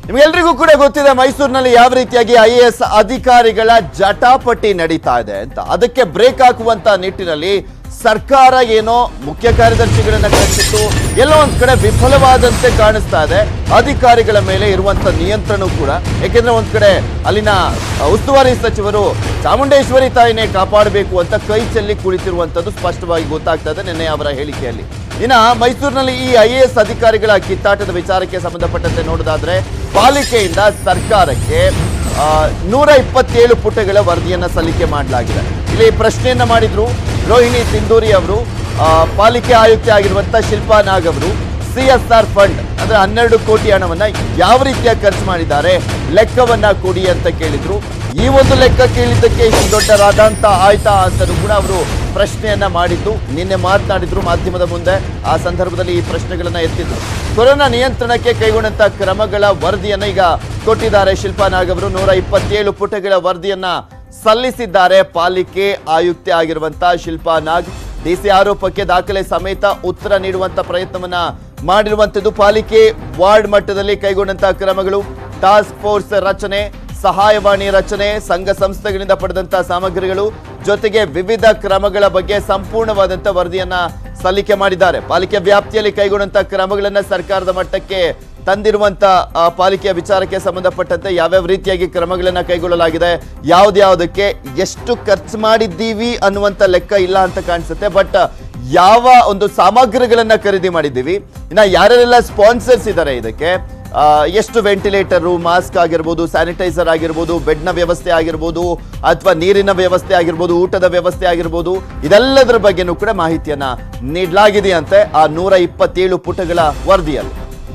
ನಿಮ್ಗೆಲ್ರಿಗೂ ಕೂಡ ಗೊತ್ತಿದೆ ಮೈಸೂರಿನಲ್ಲಿ ಯಾವ ರೀತಿಯಾಗಿ ಐ ಎ ಎಸ್ ಅಧಿಕಾರಿಗಳ ಜಟಾಪಟಿ ನಡೀತಾ ಇದೆ ಅಂತ ಅದಕ್ಕೆ ಬ್ರೇಕ್ ಹಾಕುವಂತ ನಿಟ್ಟಿನಲ್ಲಿ ಸರ್ಕಾರ ಏನೋ ಮುಖ್ಯ ಕಾರ್ಯದರ್ಶಿಗಳನ್ನ ಕಳಿಸಿತ್ತು ಎಲ್ಲೋ ಒಂದ್ ಕಡೆ ವಿಫಲವಾದಂತೆ ಕಾಣಿಸ್ತಾ ಇದೆ ಅಧಿಕಾರಿಗಳ ಮೇಲೆ ಇರುವಂತ ನಿಯಂತ್ರಣ ಕೂಡ ಯಾಕೆಂದ್ರೆ ಒಂದ್ ಕಡೆ ಅಲ್ಲಿನ ಅಹ್, ಉಸ್ತುವಾರಿ ಸಚಿವರು ಚಾಮುಂಡೇಶ್ವರಿ ತಾಯಿನೇ ಕಾಪಾಡಬೇಕು ಅಂತ ಕೈ ಚೆಲ್ಲಿ ಕುಳಿತಿರುವಂತದ್ದು ಸ್ಪಷ್ಟವಾಗಿ ಗೊತ್ತಾಗ್ತಾ ಇದೆ ನಿನ್ನೆ ಅವರ ಹೇಳಿಕೆಯಲ್ಲಿ ಇನ್ನ ಮೈಸೂರಿನಲ್ಲಿ ಈ ಐ ಎ ಎಸ್ ಅಧಿಕಾರಿಗಳ ಕಿತ್ತಾಟದ ವಿಚಾರಕ್ಕೆ ಸಂಬಂಧಪಟ್ಟಂತೆ ನೋಡೋದಾದ್ರೆ ಪಾಲಿಕೆಯಿಂದ ಸರ್ಕಾರಕ್ಕೆ ಆ, ನೂರ ಇಪ್ಪತ್ತೇಳು ಪುಟಗಳ ವರದಿಯನ್ನ ಸಲ್ಲಿಕೆ ಮಾಡಲಾಗಿದೆ ಇಲ್ಲಿ ಪ್ರಶ್ನೆಯನ್ನ ಮಾಡಿದ್ರು ರೋಹಿಣಿ ಸಿಂಧೂರಿ ಅವರು ಆ, ಪಾಲಿಕೆ ಆಯುಕ್ತೆ ಆಗಿರುವಂತ ಶಿಲ್ಪಾ ನಾಗ್ ಅವರು ಸಿ ಎಸ್ ಆರ್ ಫಂಡ್ ಅಂದ್ರೆ ಹನ್ನೆರಡು ಕೋಟಿ ಹಣವನ್ನ ಯಾವ ರೀತಿಯ ಖರ್ಚು ಮಾಡಿದ್ದಾರೆ ಲೆಕ್ಕವನ್ನ ಕೊಡಿ ಅಂತ ಕೇಳಿದ್ರು ಈ ಒಂದು ಲೆಕ್ಕ ಕೇಳಿದ್ದಕ್ಕೆ ಇಷ್ಟು ದೊಡ್ಡ ರಾದಾಂತ ಆಯ್ತಾ ಅಂತಲೂ ಕೂಡ ಅವರು ಪ್ರಶ್ನೆಯನ್ನ ಮಾಡಿದ್ದು ನಿನ್ನೆ ಮಾತನಾಡಿದ್ರು ಮಾಧ್ಯಮದ ಮುಂದೆ ಆ ಸಂದರ್ಭದಲ್ಲಿ ಈ ಪ್ರಶ್ನೆಗಳನ್ನ ಎತ್ತಿದ್ರು ಕೊರೋನಾ ನಿಯಂತ್ರಣಕ್ಕೆ ಕೈಗೊಂಡಂತ ಕ್ರಮಗಳ ವರದಿಯನ್ನ ಈಗ ಕೊಟ್ಟಿದ್ದಾರೆ ಶಿಲ್ಪಾ ನಾಗ್ ಅವರು ನೂರ ಇಪ್ಪತ್ತೇಳು ಪುಟಗಳ ವರದಿಯನ್ನ ಸಲ್ಲಿಸಿದ್ದಾರೆ ಪಾಲಿಕೆ ಆಯುಕ್ತೆ ಆಗಿರುವಂತ ಶಿಲ್ಪಾ ನಾಗ್ ಡಿಸಿ ಆರೋಪಕ್ಕೆ ದಾಖಲೆ ಸಮೇತ ಉತ್ತರ ನೀಡುವಂತ ಪ್ರಯತ್ನವನ್ನ ಮಾಡಿರುವಂತದ್ದು ಪಾಲಿಕೆ ವಾರ್ಡ್ ಮಟ್ಟದಲ್ಲಿ ಕೈಗೊಂಡಂತಹ ಕ್ರಮಗಳು ಟಾಸ್ಕ್ ಫೋರ್ಸ್ ರಚನೆ ಸಹಾಯವಾಣಿ ರಚನೆ ಸಂಘ ಸಂಸ್ಥೆಗಳಿಂದ ಪಡೆದಂತಹ ಸಾಮಗ್ರಿಗಳು ಜೊತೆಗೆ ವಿವಿಧ ಕ್ರಮಗಳ ಬಗ್ಗೆ ಸಂಪೂರ್ಣವಾದಂತ ವರದಿಯನ್ನ ಸಲ್ಲಿಕೆ ಮಾಡಿದ್ದಾರೆ ಪಾಲಿಕೆ ವ್ಯಾಪ್ತಿಯಲ್ಲಿ ಕೈಗೊಂಡಂತ ಕ್ರಮಗಳನ್ನ ಸರ್ಕಾರದ ಮಟ್ಟಕ್ಕೆ ತಂದಿರುವಂತ ಆ, ಪಾಲಿಕೆಯ ವಿಚಾರಕ್ಕೆ ಸಂಬಂಧಪಟ್ಟಂತೆ ಯಾವ್ಯಾವ ರೀತಿಯಾಗಿ ಕ್ರಮಗಳನ್ನ ಕೈಗೊಳ್ಳಲಾಗಿದೆ ಯಾವ್ದ್ಯಾವ್ದಕ್ಕೆ ಎಷ್ಟು ಖರ್ಚು ಮಾಡಿದ್ದೀವಿ ಅನ್ನುವಂತ ಲೆಕ್ಕ ಇಲ್ಲ ಅಂತ ಕಾಣಿಸುತ್ತೆ ಬಟ್ ಯಾವ ಒಂದು ಸಾಮಗ್ರಿಗಳನ್ನ ಖರೀದಿ ಮಾಡಿದ್ದೀವಿ ಇನ್ನ ಯಾರೆಲ್ಲ ಸ್ಪಾನ್ಸರ್ಸ್ ಇದ್ದಾರೆ ಇದಕ್ಕೆ ಆ, ಎಷ್ಟು ವೆಂಟಿಲೇಟರು ಮಾಸ್ಕ್ ಆಗಿರ್ಬೋದು ಸ್ಯಾನಿಟೈಸರ್ ಆಗಿರ್ಬೋದು ಬೆಡ್ನ ವ್ಯವಸ್ಥೆ ಆಗಿರ್ಬೋದು ಅಥವಾ ನೀರಿನ ವ್ಯವಸ್ಥೆ ಆಗಿರ್ಬೋದು ಊಟದ ವ್ಯವಸ್ಥೆ ಆಗಿರ್ಬೋದು ಇದೆಲ್ಲದರ ಬಗ್ಗೆನೂ ಕೂಡ ಮಾಹಿತಿಯನ್ನ ನೀಡಲಾಗಿದೆಯಂತೆ ಆ ನೂರ ಇಪ್ಪತ್ತೇಳು ಪುಟಗಳ ವರದಿಯಲ್ಲಿ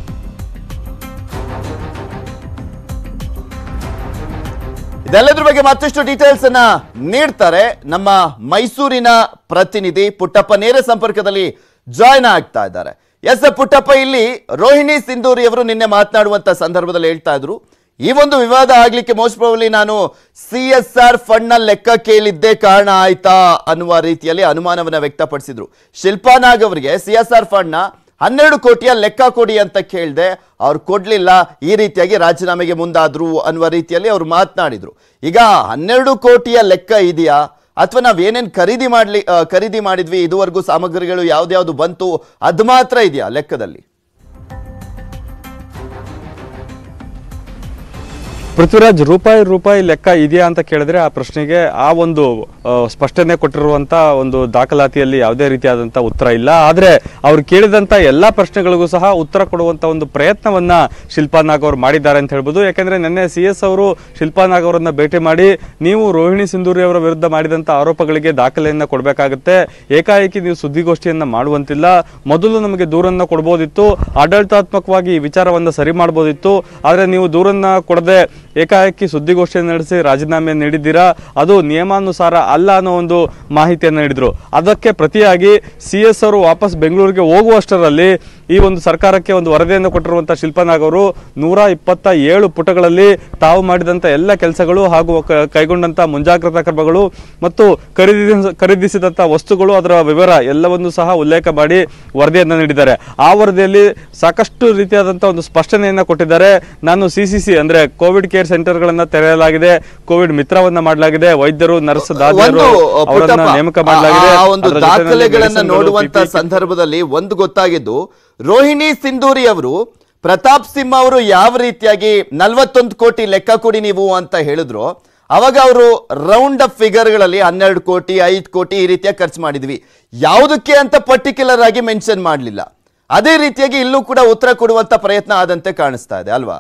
ಇದೆಲ್ಲದ್ರ ಬಗ್ಗೆ ಮತ್ತಷ್ಟು ಡೀಟೇಲ್ಸ್ ಅನ್ನ ನೀಡ್ತಾರೆ ನಮ್ಮ ಮೈಸೂರಿನ ಪ್ರತಿನಿಧಿ ಪುಟ್ಟಪ್ಪ ನೇರ ಸಂಪರ್ಕದಲ್ಲಿ ಜಾಯ್ನ್ ಆಗ್ತಾ ಇದ್ದಾರೆ ಎಸ್ ಪುಟ್ಟಪ್ಪ ಇಲ್ಲಿ ರೋಹಿಣಿ ಸಿಂಧೂರಿ ಅವರು ನಿನ್ನೆ ಮಾತನಾಡುವಂತ ಸಂದರ್ಭದಲ್ಲಿ ಹೇಳ್ತಾ ಇದ್ರು ಈ ಒಂದು ವಿವಾದ ಆಗ್ಲಿಕ್ಕೆ ಮೋಸ್ಟ್ ಪ್ರಾಬಲಿ ನಾನು ಸಿ ಎಸ್ ಆರ್ ಫಂಡ್ ನ ಲೆಕ್ಕ ಕೇಳಿದ್ದೇ ಕಾರಣ ಆಯ್ತಾ ಅನ್ನುವ ರೀತಿಯಲ್ಲಿ ಅನುಮಾನವನ್ನ ವ್ಯಕ್ತಪಡಿಸಿದ್ರು ಶಿಲ್ಪಾ ನಾಗ್ ಅವರಿಗೆ ಸಿ ಎಸ್ ಆರ್ ಫಂಡ್ ನ ಹನ್ನೆರಡು ಕೋಟಿಯ ಲೆಕ್ಕ ಕೊಡಿ ಅಂತ ಕೇಳಿದೆ ಅವ್ರು ಕೊಡ್ಲಿಲ್ಲ ಈ ರೀತಿಯಾಗಿ ರಾಜೀನಾಮೆಗೆ ಮುಂದಾದ್ರು ಅನ್ನುವ ರೀತಿಯಲ್ಲಿ ಅವ್ರು ಮಾತನಾಡಿದ್ರು ಈಗ ಹನ್ನೆರಡು ಕೋಟಿಯ ಲೆಕ್ಕ ಇದೆಯಾ ಅಥವಾ ನಾವ್ ಏನೇನ್ ಖರೀದಿ ಮಾಡ್ಲಿ ಆ, ಖರೀದಿ ಮಾಡಿದ್ವಿ ಇದುವರೆಗೂ ಸಾಮಗ್ರಿಗಳು ಯಾವ್ದ್ಯಾವ್ದು ಬಂತು ಅದು ಮಾತ್ರ ಇದೆಯಾ ಲೆಕ್ಕದಲ್ಲಿ ಪೃಥ್ವಿರಾಜ್ ರೂಪಾಯಿ ರೂಪಾಯಿ ಲೆಕ್ಕ ಇದೆಯಾ ಅಂತ ಕೇಳಿದ್ರೆ ಆ ಪ್ರಶ್ನೆಗೆ ಆ ಒಂದು ಆ, ಸ್ಪಷ್ಟನೆ ಕೊಟ್ಟಿರುವಂತ ಒಂದು ದಾಖಲಾತಿಯಲ್ಲಿ ಯಾವುದೇ ರೀತಿಯಾದಂತ ಉತ್ತರ ಇಲ್ಲ ಆದ್ರೆ ಅವ್ರು ಕೇಳಿದಂತ ಎಲ್ಲಾ ಪ್ರಶ್ನೆಗಳಿಗೂ ಸಹ ಉತ್ತರ ಕೊಡುವಂತ ಒಂದು ಪ್ರಯತ್ನವನ್ನ ಶಿಲ್ಪಾ ನಾಗ್ ಅವರು ಮಾಡಿದ್ದಾರೆ ಅಂತ ಹೇಳ್ಬೋದು ಯಾಕಂದ್ರೆ ನಿನ್ನೆ ಸಿ ಎಸ್ ಅವರು ಶಿಲ್ಪಾ ನಾಗ್ ಅವರನ್ನ ಭೇಟಿ ಮಾಡಿ ನೀವು ರೋಹಿಣಿ ಸಿಂಧೂರಿ ಅವರ ವಿರುದ್ಧ ಮಾಡಿದಂತ ಆರೋಪಗಳಿಗೆ ದಾಖಲೆಯನ್ನ ಕೊಡಬೇಕಾಗುತ್ತೆ ಏಕಾಏಕಿ ನೀವು ಸುದ್ದಿಗೋಷ್ಠಿಯನ್ನ ಮಾಡುವಂತಿಲ್ಲ ಮೊದಲು ನಮಗೆ ದೂರನ್ನ ಕೊಡ್ಬೋದಿತ್ತು ಆಡಳಿತಾತ್ಮಕವಾಗಿ ಈ ವಿಚಾರವನ್ನ ಸರಿ ಮಾಡ್ಬೋದಿತ್ತು ಆದ್ರೆ ನೀವು ದೂರನ್ನ ಕೊಡದೆ ಏಕಾಏಕಿ ಸುದ್ದಿಗೋಷ್ಠಿಯನ್ನು ನಡೆಸಿ ರಾಜೀನಾಮೆ ನೀಡಿದ್ದೀರಾ ಅದು ನಿಯಮಾನುಸಾರ ಅಲ್ಲ ಅನ್ನೋ ಒಂದು ಮಾಹಿತಿಯನ್ನು ನೀಡಿದ್ರು ಅದಕ್ಕೆ ಪ್ರತಿಯಾಗಿ ಸಿ ಎಸ್ ಅವರು ವಾಪಸ್ ಬೆಂಗಳೂರಿಗೆ ಹೋಗುವಷ್ಟರಲ್ಲಿ ಈ ಒಂದು ಸರ್ಕಾರಕ್ಕೆ ಒಂದು ವರದಿಯನ್ನು ಕೊಟ್ಟಿರುವಂತಹ ಶಿಲ್ಪನಾಗ್ ಅವರು ನೂರ ಇಪ್ಪತ್ತ ಏಳು ಪುಟಗಳಲ್ಲಿ ತಾವು ಮಾಡಿದಂತ ಎಲ್ಲ ಕೆಲಸಗಳು ಹಾಗೂ ಕ- ಕೈಗೊಂಡಂತ ಮುಂಜಾಗ್ರತಾ ಕ್ರಮಗಳು ಮತ್ತು ಖರೀದಿ ಖರೀದಿಸಿದಂತ ವಸ್ತುಗಳು ಅದರ ವಿವರ ಎಲ್ಲವನ್ನು ಸಹ ಉಲ್ಲೇಖ ಮಾಡಿ ವರದಿಯನ್ನು ನೀಡಿದ್ದಾರೆ ಆ ವರದಿಯಲ್ಲಿ ಸಾಕಷ್ಟು ರೀತಿಯಾದಂತಹ ಒಂದು ಸ್ಪಷ್ಟನೆಯನ್ನ ಕೊಟ್ಟಿದ್ದಾರೆ ನಾನು ಸಿ ಸಿ ಸಿ ಅಂದ್ರೆ ಕೋವಿಡ್ ಕೇರ್ ಸೆಂಟರ್ಗಳನ್ನ ತೆರೆಯಲಾಗಿದೆ ಕೋವಿಡ್ ಮಿತ್ರವನ್ನ ಮಾಡಲಾಗಿದೆ ವೈದ್ಯರು ನರ್ಸ್ ದಾದಿಯರು ಒಂದು ಅವರನ್ನ ಪುಟ್ಟಪ್ಪ, ನೇಮಕ ಮಾಡಲಾಗಿದೆ ಆ ಒಂದು ಅದರ ಜೊತೆನಲ್ಲಿ ದಾಖಲೆಗಳನ್ನ medicine ಗಳು, ನೋಡುವಂತ PPE ಸಂದರ್ಭದಲ್ಲಿ ಒಂದು ಗೊತ್ತಾಗಿದ್ದು ರೋಹಿಣಿ ಸಿಂಧೂರಿ ಅವರು ಪ್ರತಾಪ್ ಸಿಂಹ ಅವರು ಯಾವ ರೀತಿಯಾಗಿ ನಲ್ವತ್ತೊಂದು ಕೋಟಿ ಲೆಕ್ಕ ಕೊಡಿ ನೀವು ಅಂತ ಹೇಳಿದ್ರು ಅವಾಗ ಅವರು ರೌಂಡ್ ಅಪ್ ಫಿಗರ್ಗಳಲ್ಲಿ ಹನ್ನೆರಡು ಕೋಟಿ ಐದು ಕೋಟಿ ಈ ರೀತಿಯ ಖರ್ಚು ಮಾಡಿದ್ವಿ ಯಾವುದಕ್ಕೆ ಅಂತ ಪರ್ಟಿಕ್ಯುಲರ್ ಆಗಿ ಮೆನ್ಷನ್ ಮಾಡಲಿಲ್ಲ ಅದೇ ರೀತಿಯಾಗಿ ಇಲ್ಲೂ ಕೂಡ ಉತ್ತರ ಕೊಡುವಂತ ಪ್ರಯತ್ನ ಆದಂತೆ ಕಾಣಿಸ್ತಾ ಇದೆ ಅಲ್ವಾ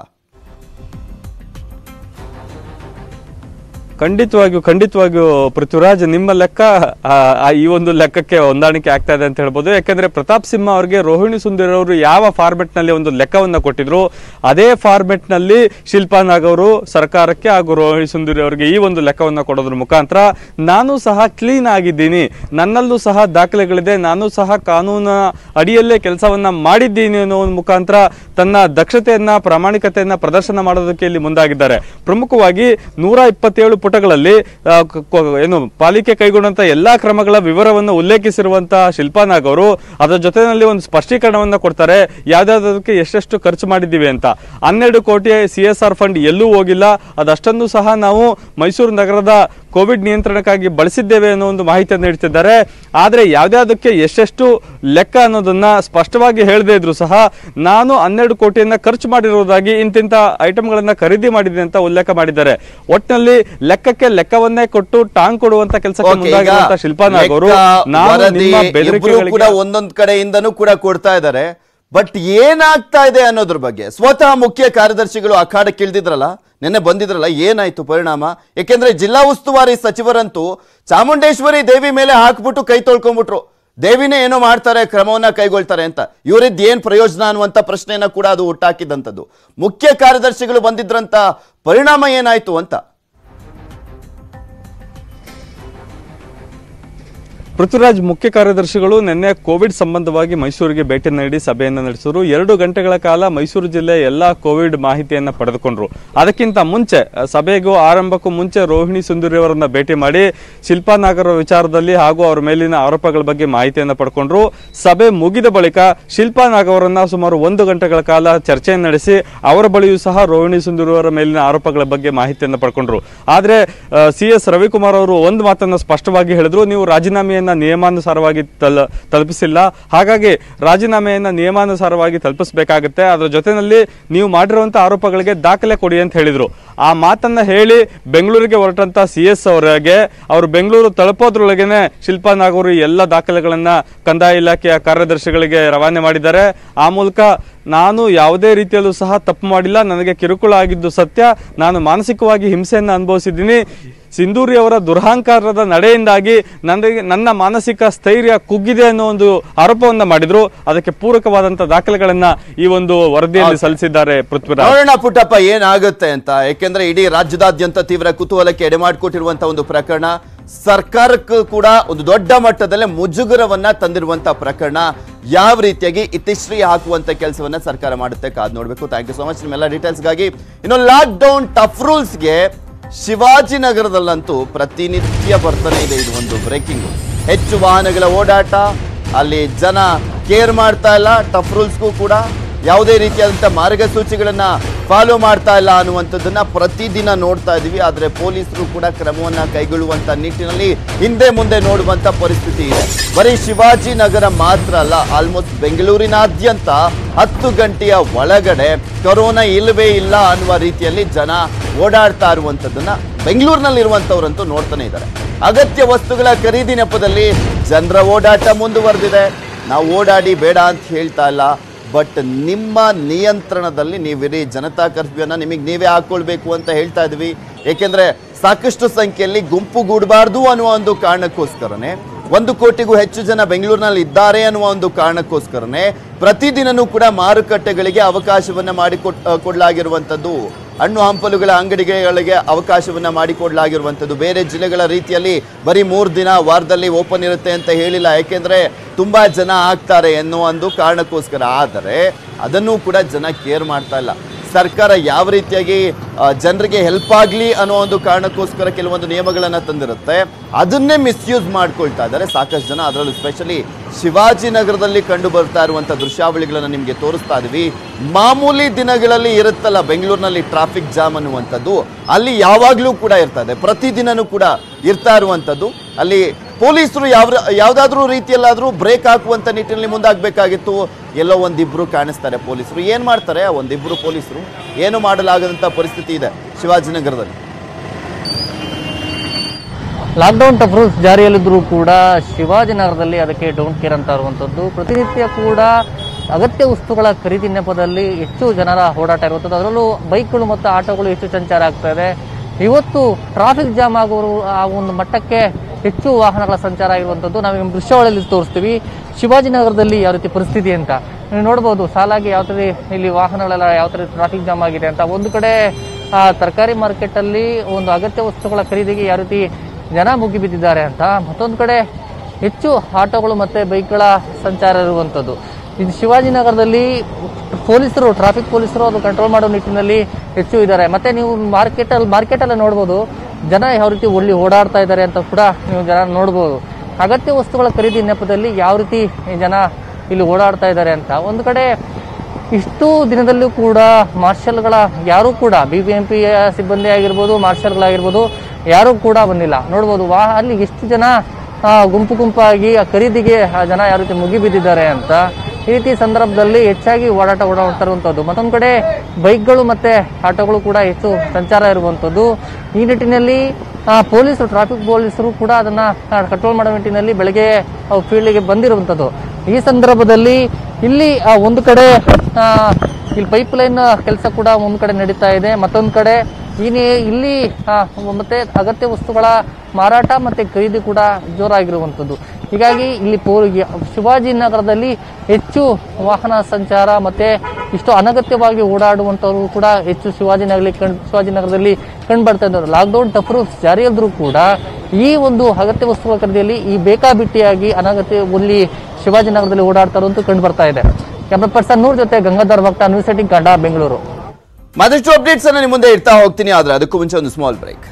ಖಂಡಿತವಾಗಿಯೂ ಖಂಡಿತವಾಗಿಯೂ ಪೃಥ್ವಿರಾಜ್ ನಿಮ್ಮ ಲೆಕ್ಕ ಆ, ಆ, ಈ ಒಂದು ಲೆಕ್ಕಕ್ಕೆ ಹೊಂದಾಣಿಕೆ ಆಗ್ತಾ ಇದೆ ಅಂತ ಹೇಳ್ಬೋದು ಯಾಕಂದ್ರೆ ಪ್ರತಾಪ್ ಸಿಂಹ ಅವರಿಗೆ ರೋಹಿಣಿ ಸುಂದರ್ ಅವರು ಯಾವ ಫಾರ್ಮೆಟ್ ನಲ್ಲಿ ಒಂದು ಲೆಕ್ಕವನ್ನ ಕೊಟ್ಟಿದ್ರು ಅದೇ ಫಾರ್ಮೆಟ್ ನಲ್ಲಿ ಶಿಲ್ಪಾ ನಾಗ್ ಅವರು ಸರ್ಕಾರಕ್ಕೆ ಹಾಗೂ ರೋಹಿಣಿ ಸುಂದರಿ ಅವರಿಗೆ ಈ ಒಂದು ಲೆಕ್ಕವನ್ನ ಕೊಡೋದ್ರ ಮುಖಾಂತರ ನಾನು ಸಹ ಕ್ಲೀನ್ ಆಗಿದ್ದೀನಿ ನನ್ನಲ್ಲೂ ಸಹ ದಾಖಲೆಗಳಿದೆ ನಾನು ಸಹ ಕಾನೂನ ಅಡಿಯಲ್ಲೇ ಕೆಲಸವನ್ನ ಮಾಡಿದ್ದೀನಿ ಅನ್ನೋ ಒಂದು ಮುಖಾಂತರ ತನ್ನ ದಕ್ಷತೆಯನ್ನ ಪ್ರಾಮಾಣಿಕತೆಯನ್ನ ಪ್ರದರ್ಶನ ಮಾಡೋದಕ್ಕೆ ಇಲ್ಲಿ ಮುಂದಾಗಿದ್ದಾರೆ ಪ್ರಮುಖವಾಗಿ ನೂರ ಇಪ್ಪತ್ತೇಳು ಪುಟಗಳಲ್ಲಿ ಆ, ಕ- ಕ- ಏನು ಪಾಲಿಕೆ ಕೈಗೊಂಡಂತ ಎಲ್ಲಾ ಕ್ರಮಗಳ ವಿವರವನ್ನು ಉಲ್ಲೇಖಿಸಿರುವಂತಹ ಶಿಲ್ಪಾ ನಾಗ್ ಅವರು ಅದರ ಜೊತೆಯಲ್ಲಿ ಒಂದು ಸ್ಪಷ್ಟೀಕರಣವನ್ನ ಕೊಡ್ತಾರೆ ಯಾವ್ದಾವ್ದಕ್ಕೆ ಎಷ್ಟೆಷ್ಟು ಖರ್ಚು ಮಾಡಿದ್ದೀವಿ ಅಂತ ಹನ್ನೆರಡು ಕೋಟಿ ಸಿ ಎಸ್ ಆರ್ ಫಂಡ್ ಎಲ್ಲೂ ಹೋಗಿಲ್ಲ ಅದಷ್ಟನ್ನು ಸಹ ನಾವು ಮೈಸೂರು ನಗರದ ಕೋವಿಡ್ ನಿಯಂತ್ರಣಕ್ಕಾಗಿ ಬಳಸಿದ್ದೇವೆ ಅನ್ನೋ ಒಂದು ಮಾಹಿತಿಯನ್ನು ನೀಡ್ತಿದ್ದಾರೆ ಆದರೆ ಯಾವ್ದಾವುದಕ್ಕೆ ಎಷ್ಟೆಷ್ಟು ಲೆಕ್ಕ ಅನ್ನೋದನ್ನ ಸ್ಪಷ್ಟವಾಗಿ ಹೇಳದೇ ಇದ್ರು ಸಹ ನಾನು ಹನ್ನೆರಡು ಕೋಟಿಯನ್ನ ಖರ್ಚು ಮಾಡಿರುವುದಾಗಿ ಇಂತಿಂತ ಐಟಮ್ಗಳನ್ನ ಖರೀದಿ ಮಾಡಿದೆ ಅಂತ ಉಲ್ಲೇಖ ಮಾಡಿದ್ದಾರೆ ಒಟ್ಟಿನಲ್ಲಿ ಲೆಕ್ಕಕ್ಕೆ ಲೆಕ್ಕವನ್ನೇ ಕೊಟ್ಟು ಟಾಂಗ್ ಕೊಡುವಂತ ಕೆಲಸಕ್ಕೆ Okay, ಈಗ ಮುಂದಾಗಿರುವಂತ ಶಿಲ್ಪಾ ನಾಗ್ ಅವರು ಲೆಕ್ಕ, ನಾನು ವರದಿ ನಿಮ್ಮ ಇಬ್ರು ಕೂಡ ಬೆದರಿಕೆಗಳಿಗೆ ಒಂದೊಂದ್ ಕಡೆಯಿಂದನೂ ಕೂಡ ಕೊಡ್ತಾ ಇದ್ದಾರೆ ಬಟ್ ಏನಾಗ್ತಾ ಇದೆ ಅನ್ನೋದ್ರ ಬಗ್ಗೆ ಸ್ವತಃ ಮುಖ್ಯ ಕಾರ್ಯದರ್ಶಿಗಳು ಅಖಾಡಕ್ಕೆ ಇಳಿದಿದ್ರಲ್ಲ ನಿನ್ನೆ ಬಂದಿದ್ರಲ್ಲ ಏನಾಯ್ತು ಪರಿಣಾಮ ಯಾಕೆಂದ್ರೆ ಜಿಲ್ಲಾ ಉಸ್ತುವಾರಿ ಸಚಿವರಂತೂ ಚಾಮುಂಡೇಶ್ವರಿ ದೇವಿ ಮೇಲೆ ಹಾಕ್ಬಿಟ್ಟು ಕೈ ತೊಳ್ಕೊಂಡ್ಬಿಟ್ರು ದೇವಿನೇ ಏನೋ ಮಾಡ್ತಾರೆ ಕ್ರಮವನ್ನ ಕೈಗೊಳ್ತಾರೆ ಅಂತ ಇವರಿದ್ದು ಏನ್ ಪ್ರಯೋಜನ ಅನ್ನುವಂತ ಪ್ರಶ್ನೆಯನ್ನ ಕೂಡ ಅದು ಹುಟ್ಟಾಕಿದಂಥದ್ದು ಮುಖ್ಯ ಕಾರ್ಯದರ್ಶಿಗಳು ಬಂದಿದ್ರಂತ ಪರಿಣಾಮ ಏನಾಯ್ತು ಅಂತ ಪೃಥ್ವಿರಾಜ್ ಮುಖ್ಯ ಕಾರ್ಯದರ್ಶಿಗಳು ನಿನ್ನೆ ಕೋವಿಡ್ ಸಂಬಂಧವಾಗಿ ಮೈಸೂರಿಗೆ ಭೇಟಿ ನೀಡಿ ಸಭೆಯನ್ನು ನಡೆಸಿದ್ರು ಎರಡು ಗಂಟೆಗಳ ಕಾಲ ಮೈಸೂರು ಜಿಲ್ಲೆ ಎಲ್ಲ ಕೋವಿಡ್ ಮಾಹಿತಿಯನ್ನ ಪಡೆದುಕೊಂಡ್ರು ಅದಕ್ಕಿಂತ ಮುಂಚೆ ಅಹ್, ಸಭೆಗೂ ಆರಂಭಕ್ಕೂ ಮುಂಚೆ ರೋಹಿಣಿ ಸುಂದರಿ ಅವರನ್ನ ಭೇಟಿ ಮಾಡಿ ಶಿಲ್ಪಾ ನಾಗರ ವಿಚಾರದಲ್ಲಿ ಹಾಗೂ ಅವರ ಮೇಲಿನ ಆರೋಪಗಳ ಬಗ್ಗೆ ಮಾಹಿತಿಯನ್ನ ಪಡ್ಕೊಂಡ್ರು ಸಭೆ ಮುಗಿದ ಬಳಿಕ ಶಿಲ್ಪಾ ನಾಗ್ ಅವರನ್ನ ಸುಮಾರು ಒಂದು ಗಂಟೆಗಳ ಕಾಲ ಚರ್ಚೆಯನ್ನು ನಡೆಸಿ ಅವರ ಬಳಿಯೂ ಸಹ ರೋಹಿಣಿ ಸುಂದರಿ ಅವರ ಮೇಲಿನ ಆರೋಪಗಳ ಬಗ್ಗೆ ಮಾಹಿತಿಯನ್ನು ಪಡ್ಕೊಂಡ್ರು ಆದ್ರೆ ಸಿ ಎಸ್ ರವಿಕುಮಾರ್ ಅವರು ಒಂದು ಮಾತನ್ನ ಸ್ಪಷ್ಟವಾಗಿ ಹೇಳಿದ್ರು ನೀವು ರಾಜೀನಾಮೆಯನ್ನ ನಿಯಮಾನುಸಾರವಾಗಿ ತಲ ತಲುಪಿಸಿಲ್ಲ ಹಾಗಾಗಿ ರಾಜೀನಾಮೆಯನ್ನ ನಿಯಮಾನುಸಾರವಾಗಿ ತಲುಪಿಸಬೇಕಾಗುತ್ತೆ ಅದರ ಜೊತೆಯಲ್ಲಿ ನೀವು ಮಾಡಿರುವಂತ ಆರೋಪಗಳಿಗೆ ದಾಖಲೆ ಕೊಡಿ ಅಂತ ಹೇಳಿದ್ರು ಆ ಮಾತನ್ನ ಹೇಳಿ ಬೆಂಗಳೂರಿಗೆ ಹೊರಟಂತ ಸಿ ಎಸ್ ಅವರಿಗೆ ಅವರು ಬೆಂಗಳೂರು ತಲುಪೋದ್ರೊಳಗೇನೆ ಶಿಲ್ಪಾ ನಾಗೂರು ಈ ಎಲ್ಲ ದಾಖಲೆಗಳನ್ನ ಕಂದಾಯ ಇಲಾಖೆಯ ಕಾರ್ಯದರ್ಶಿಗಳಿಗೆ ರವಾನೆ ಮಾಡಿದ್ದಾರೆ ಆ ಮೂಲಕ ನಾನು ಯಾವುದೇ ರೀತಿಯಲ್ಲೂ ಸಹ ತಪ್ಪು ಮಾಡಿಲ್ಲ ನನಗೆ ಕಿರುಕುಳ ಆಗಿದ್ದು ಸತ್ಯ ನಾನು ಮಾನಸಿಕವಾಗಿ ಹಿಂಸೆಯನ್ನು ಅನುಭವಿಸಿದ್ದೀನಿ ಸಿಂಧೂರಿ ಅವರ ದುರಹಂಕಾರದ ನಡೆಯಿಂದಾಗಿ ನನಗೆ ನನ್ನ ಮಾನಸಿಕ ಸ್ಥೈರ್ಯ ಕುಗ್ಗಿದೆ ಅನ್ನೋ ಒಂದು ಆರೋಪವನ್ನ ಮಾಡಿದ್ರು ಅದಕ್ಕೆ ಪೂರಕವಾದಂತ ದಾಖಲೆಗಳನ್ನ ಈ ಒಂದು ವರದಿಯಲ್ಲಿ ಸಲ್ಲಿಸಿದ್ದಾರೆ ಪೃಥ್ವಿರಾಜ್ ನೋಡೋಣ ಪುಟ್ಟಪ್ಪ ಏನಾಗುತ್ತೆ ಅಂತ ಯಾಕೆಂದ್ರೆ ಇಡೀ ರಾಜ್ಯದಾದ್ಯಂತ ತೀವ್ರ ಕುತೂಹಲಕ್ಕೆ ಎಡೆಮಾಡಿಕೊಟ್ಟಿರುವಂತ ಒಂದು ಪ್ರಕರಣ ಸರ್ಕಾರಕ್ಕೂ ಕೂಡ ಒಂದು ದೊಡ್ಡ ಮಟ್ಟದಲ್ಲೇ ಮುಜುಗರವನ್ನ ತಂದಿರುವಂತ ಪ್ರಕರಣ ಯಾವ ರೀತಿಯಾಗಿ ಇತಿಶ್ರೀ ಹಾಕುವಂತ ಕೆಲಸವನ್ನ ಸರ್ಕಾರ ಮಾಡುತ್ತೆ ಕಾದ್ ನೋಡ್ಬೇಕು ಥ್ಯಾಂಕ್ ಯು ಸೊ ಮಚ್ ನಿಮ್ಮೆಲ್ಲ ಡೀಟೇಲ್ಸ್ಗಾಗಿ ಇನ್ನು ಲಾಕ್ ಡೌನ್ ಟಫ್ ರೂಲ್ಸ್ಗೆ ಶಿವಾಜಿನಗರದಲ್ಲಂತೂ ಪ್ರತಿನಿತ್ಯ ಬರ್ತಾನೆ ಇದೆ ಇದು ಒಂದು ಬ್ರೇಕಿಂಗ್ ಹೆಚ್ಚು ವಾಹನಗಳ ಓಡಾಟ ಅಲ್ಲಿ ಜನ ಕೇರ್ ಮಾಡ್ತಾ ಇಲ್ಲ ಟಫ್ ರೂಲ್ಸ್ಗೂ ಕೂಡ ಯಾವುದೇ ರೀತಿಯಾದಂಥ ಮಾರ್ಗಸೂಚಿಗಳನ್ನ ಫಾಲೋ ಮಾಡ್ತಾ ಇಲ್ಲ ಅನ್ನುವಂಥದ್ದನ್ನ ಪ್ರತಿದಿನ ನೋಡ್ತಾ ಇದೀವಿ ಆದರೆ ಪೊಲೀಸರು ಕೂಡ ಕ್ರಮವನ್ನ ಕೈಗೊಳ್ಳುವಂತ ನಿಟ್ಟಿನಲ್ಲಿ ಹಿಂದೆ ಮುಂದೆ ನೋಡುವಂತ ಪರಿಸ್ಥಿತಿ ಇದೆ ಬರೀ ಶಿವಾಜಿನಗರ ಮಾತ್ರ ಅಲ್ಲ ಆಲ್ಮೋಸ್ಟ್ ಬೆಂಗಳೂರಿನಾದ್ಯಂತ ಹತ್ತು ಗಂಟೆಯ ಒಳಗಡೆ ಕೊರೋನಾ ಇಲ್ಲವೇ ಇಲ್ಲ ಅನ್ನುವ ರೀತಿಯಲ್ಲಿ ಜನ ಓಡಾಡ್ತಾ ಇರುವಂಥದ್ದನ್ನ ಬೆಂಗಳೂರಿನಲ್ಲಿರುವಂಥವ್ರಂತೂ ನೋಡ್ತಾನೆ ಇದ್ದಾರೆ ಅಗತ್ಯ ವಸ್ತುಗಳ ಖರೀದಿ ನೆಪದಲ್ಲಿ ಜನರ ಓಡಾಟ ಮುಂದುವರೆದಿದೆ ನಾವು ಓಡಾಡಿ ಬೇಡ ಅಂತ ಹೇಳ್ತಾ ಇಲ್ಲ ಬಟ್ ನಿಮ್ಮ ನಿಯಂತ್ರಣದಲ್ಲಿ ನೀವಿರಿ ಜನತಾ ಕರ್ಫ್ಯೂನ ನಿಮಗೆ ನೀವೇ ಹಾಕೊಳ್ಬೇಕು ಅಂತ ಹೇಳ್ತಾ ಇದ್ವಿ ಏಕೆಂದ್ರೆ ಸಾಕಷ್ಟು ಸಂಖ್ಯೆಯಲ್ಲಿ ಗುಂಪುಗೂಡಬಾರ್ದು ಅನ್ನುವ ಒಂದು ಕಾರಣಕ್ಕೋಸ್ಕರನೇ ಒಂದು ಕೋಟಿಗೂ ಹೆಚ್ಚು ಜನ ಬೆಂಗಳೂರಿನಲ್ಲಿ ಇದ್ದಾರೆ ಅನ್ನುವ ಒಂದು ಕಾರಣಕ್ಕೋಸ್ಕರನೇ ಪ್ರತಿದಿನನೂ ಕೂಡ ಮಾರುಕಟ್ಟೆಗಳಿಗೆ ಅವಕಾಶವನ್ನ ಮಾಡಿಕೊಟ್ ಆ, ಕೊಡ್ಲಾಗಿರುವಂಥದ್ದು ಹಣ್ಣು ಹಂಪಲುಗಳ ಅಂಗಡಿಗಳಿಗೆ ಅವಕಾಶವನ್ನ ಮಾಡಿಕೊಡ್ಲಾಗಿರುವಂಥದ್ದು ಬೇರೆ ಜಿಲ್ಲೆಗಳ ರೀತಿಯಲ್ಲಿ ಬರೀ ಮೂರು ದಿನ ವಾರದಲ್ಲಿ ಓಪನ್ ಇರುತ್ತೆ ಅಂತ ಹೇಳಿಲ್ಲ ಯಾಕೆಂದ್ರೆ ತುಂಬಾ ಜನ ಆಗ್ತಾರೆ ಎನ್ನುವ ಒಂದು ಕಾರಣಕ್ಕೋಸ್ಕರ ಆದರೆ ಅದನ್ನು ಕೂಡ ಜನ ಕೇರ್ ಮಾಡ್ತಾ ಇಲ್ಲ ಸರ್ಕಾರ ಯಾವ ರೀತಿಯಾಗಿ ಆ, ಜನರಿಗೆ ಹೆಲ್ಪ್ ಆಗಲಿ ಅನ್ನೋ ಒಂದು ಕಾರಣಕ್ಕೋಸ್ಕರ ಕೆಲವೊಂದು ನಿಯಮಗಳನ್ನು ತಂದಿರುತ್ತೆ ಅದನ್ನೇ ಮಿಸ್ಯೂಸ್ ಮಾಡ್ಕೊಳ್ತಾ ಇದ್ದಾರೆ ಸಾಕಷ್ಟು ಜನ ಅದರಲ್ಲೂ ಸ್ಪೆಷಲಿ ಶಿವಾಜಿನಗರದಲ್ಲಿ ಕಂಡು ಬರ್ತಾ ಇರುವಂಥ ದೃಶ್ಯಾವಳಿಗಳನ್ನು ನಿಮಗೆ ತೋರಿಸ್ತಾ ಇದೀವಿ ಮಾಮೂಲಿ ದಿನಗಳಲ್ಲಿ ಇರುತ್ತಲ್ಲ ಬೆಂಗಳೂರಿನಲ್ಲಿ ಟ್ರಾಫಿಕ್ ಜಾಮ್ ಅನ್ನುವಂಥದ್ದು ಅಲ್ಲಿ ಯಾವಾಗಲೂ ಕೂಡ ಇರ್ತದೆ ಪ್ರತಿದಿನನೂ ಕೂಡ ಇರ್ತಾ ಇರುವಂಥದ್ದು ಅಲ್ಲಿ ಪೊಲೀಸರು ಯಾವ ಯಾವುದಾದ್ರೂ ರೀತಿಯಲ್ಲಾದರೂ ಬ್ರೇಕ್ ಹಾಕುವಂಥ ನಿಟ್ಟಿನಲ್ಲಿ ಮುಂದಾಗಬೇಕಾಗಿತ್ತು ಎಲ್ಲೋ ಒಂದಿಬ್ರು ಕಾಣಿಸ್ತಾರೆ ಪೊಲೀಸರು ಏನು ಮಾಡ್ತಾರೆ ಆ ಒಂದಿಬ್ರು ಪೊಲೀಸರು ಏನು ಮಾಡಲಾಗದಂಥ ಪರಿಸ್ಥಿತಿ ಇದೆ ಶಿವಾಜಿನಗರದಲ್ಲಿ ಲಾಕ್ಡೌನ್ ಟಫ್ ರೂಲ್ಸ್ ಜಾರಿಯಲ್ಲಿದ್ದರೂ ಕೂಡ ಶಿವಾಜಿನಗರದಲ್ಲಿ ಅದಕ್ಕೆ ಡೋಂಟ್ ಕೇರ್ ಅಂತ ಇರುವಂಥದ್ದು ಪ್ರತಿನಿತ್ಯ ಕೂಡ ಅಗತ್ಯ ವಸ್ತುಗಳ ಖರೀದಿ ನೆಪದಲ್ಲಿ ಹೆಚ್ಚು ಜನರ ಓಡಾಟ ಇರುವಂಥದ್ದು ಅದರಲ್ಲೂ ಬೈಕ್ಗಳು ಮತ್ತು ಆಟೋಗಳು ಹೆಚ್ಚು ಸಂಚಾರ ಆಗ್ತಾ ಇದೆ ಇವತ್ತು ಟ್ರಾಫಿಕ್ ಜಾಮ್ ಆಗುವ ಆ ಒಂದು ಮಟ್ಟಕ್ಕೆ ಹೆಚ್ಚು ವಾಹನಗಳ ಸಂಚಾರ ಆಗಿರುವಂಥದ್ದು ನಾವು ನಿಮ್ಮ ದೃಶ್ಯಾವಳಿಯಲ್ಲಿ ತೋರಿಸ್ತೀವಿ ಶಿವಾಜಿನಗರದಲ್ಲಿ ಯಾವ ರೀತಿ ಪರಿಸ್ಥಿತಿ ಅಂತ ನೀವು ನೋಡ್ಬೋದು ಸಾಲಾಗಿ ಯಾವ ರೀತಿ ಇಲ್ಲಿ ವಾಹನಗಳೆಲ್ಲ ಯಾವ ಥರ ಟ್ರಾಫಿಕ್ ಜಾಮ್ ಆಗಿದೆ ಅಂತ ಒಂದು ಕಡೆ ಆ, ತರಕಾರಿ ಮಾರ್ಕೆಟಲ್ಲಿ ಒಂದು ಅಗತ್ಯ ವಸ್ತುಗಳ ಖರೀದಿಗೆ ಯಾವ ರೀತಿ ಜನ ಮುಗಿಬಿದ್ದಿದ್ದಾರೆ ಅಂತ ಮತ್ತೊಂದು ಕಡೆ ಹೆಚ್ಚು ಆಟೋಗಳು ಮತ್ತು ಬೈಕ್ಗಳ ಸಂಚಾರ ಇರುವಂಥದ್ದು ಇದು ಶಿವಾಜಿನಗರದಲ್ಲಿ ಪೊಲೀಸರು ಟ್ರಾಫಿಕ್ ಪೊಲೀಸರು ಅದು ಕಂಟ್ರೋಲ್ ಮಾಡೋ ನಿಟ್ಟಿನಲ್ಲಿ ಹೆಚ್ಚು ಇದ್ದಾರೆ ಮತ್ತೆ ನೀವು ಮಾರ್ಕೆಟಲ್ಲಿ ಮಾರ್ಕೆಟಲ್ಲಿ ನೋಡ್ಬೋದು ಜನ ಯಾವ ರೀತಿ ಒಳ್ಳೆ ಓಡಾಡ್ತಾ ಇದ್ದಾರೆ ಅಂತ ಕೂಡ ನೀವು ಜನ ನೋಡ್ಬೋದು ಅಗತ್ಯ ವಸ್ತುಗಳ ಖರೀದಿ ನೆಪದಲ್ಲಿ ಯಾವ ರೀತಿ ಈ ಜನ ಇಲ್ಲಿ ಓಡಾಡ್ತಾ ಇದ್ದಾರೆ ಅಂತ ಒಂದು ಕಡೆ ಇಷ್ಟು ದಿನದಲ್ಲೂ ಕೂಡ ಮಾರ್ಷಲ್ಗಳ ಯಾರೂ ಕೂಡ ಬಿ ಬಿ ಎಂ ಪಿಯ ಸಿಬ್ಬಂದಿ ಆಗಿರ್ಬೋದು ಮಾರ್ಷಲ್ಗಳಾಗಿರ್ಬೋದು ಯಾರೂ ಕೂಡ ಬಂದಿಲ್ಲ ನೋಡ್ಬೋದು ವಾ ಅಲ್ಲಿ ಎಷ್ಟು ಜನ ಆ, ಗುಂಪು ಗುಂಪಾಗಿ ಆ ಖರೀದಿಗೆ ಆ ಜನ ಯಾವ ರೀತಿ ಮುಗಿಬಿದ್ದಿದ್ದಾರೆ ಅಂತ ಈ ರೀತಿ ಸಂದರ್ಭದಲ್ಲಿ ಹೆಚ್ಚಾಗಿ ಓಡಾಟ ಓಡಾಡ್ತಾ ಇರುವಂಥದ್ದು ಮತ್ತೊಂದು ಕಡೆ ಬೈಕ್ಗಳು ಮತ್ತೆ ಆಟೋಗಳು ಕೂಡ ಹೆಚ್ಚು ಸಂಚಾರ ಇರುವಂಥದ್ದು ಈ ನಿಟ್ಟಿನಲ್ಲಿ ಆ, ಪೊಲೀಸರು ಟ್ರಾಫಿಕ್ ಪೊಲೀಸರು ಕೂಡ ಅದನ್ನ ಕಂಟ್ರೋಲ್ ಮಾಡೋ ನಿಟ್ಟಿನಲ್ಲಿ ಬೆಳಗ್ಗೆ ಫೀಲ್ಡ್ಗೆ ಬಂದಿರುವಂಥದ್ದು ಈ ಸಂದರ್ಭದಲ್ಲಿ ಇಲ್ಲಿ ಆ, ಒಂದು ಕಡೆ ಆ, ಇಲ್ಲಿ ಪೈಪ್ ಲೈನ್ ಕೆಲಸ ಕೂಡ ಒಂದು ಕಡೆ ನಡೀತಾ ಇದೆ ಮತ್ತೊಂದು ಕಡೆ ಇನಿ ಇಲ್ಲಿ ಆ, ಮತ್ತೆ ಅಗತ್ಯ ವಸ್ತುಗಳ ಮಾರಾಟ ಮತ್ತೆ ಖರೀದಿ ಕೂಡ ಜೋರಾಗಿರುವಂಥದ್ದು ಹೀಗಾಗಿ ಇಲ್ಲಿ ಪೋ ಶಿವಾಜಿ ನಗರದಲ್ಲಿ ಹೆಚ್ಚು ವಾಹನ ಸಂಚಾರ ಮತ್ತೆ ಇಷ್ಟು ಅನಗತ್ಯವಾಗಿ ಓಡಾಡುವಂಥವ್ರು ಕೂಡ ಹೆಚ್ಚು ಶಿವಾಜಿ ನಗರದಲ್ಲಿ ಕಣ್ ಶಿವಾಜಿ ನಗರದಲ್ಲಿ ಕಂಡು ಬರ್ತಾ ಇದ್ದಾರೆ ಲಾಕ್ಡೌನ್ ಟಫ್ ರೂಲ್ಸ್ ಜಾರಿಯಲ್ಲಿದ್ರೂ ಕೂಡ ಈ ಒಂದು ಅಗತ್ಯ ವಸ್ತುಗಳ ಖರೀದಿಯಲ್ಲಿ ಈ ಬೇಕಾಬಿಟ್ಟಿಯಾಗಿ ಅನಗತ್ಯ ಇಲ್ಲಿ ಶಿವಾಜಿನಗರದಲ್ಲಿ ಓಡಾಡ್ತಾ ಇರುವಂತೂ ಕಂಡು ಬರ್ತಾ ಇದೆ ಕ್ಯಾಮ್ರಾ ಪರ್ಸನ್ ನೂರ್ ಜೊತೆ ಗಂಗಾಧರ್ ಭಕ್ತ ನ್ಯೂಸ್ ಏಟಿನ್ ಕನ್ನಡ ಬೆಂಗಳೂರು ಮತ್ತಷ್ಟು ಅಪ್ಡೇಟ್ಸ್ ಅನ್ನ ನಿಮ್ಮ ಮುಂದೆ ಇಡ್ತಾ ಹೋಗ್ತೀನಿ ಆದ್ರೆ ಅದಕ್ಕೂ ಮುಂಚೆ ಒಂದು ಸ್ಮಾಲ್ ಬ್ರೇಕ್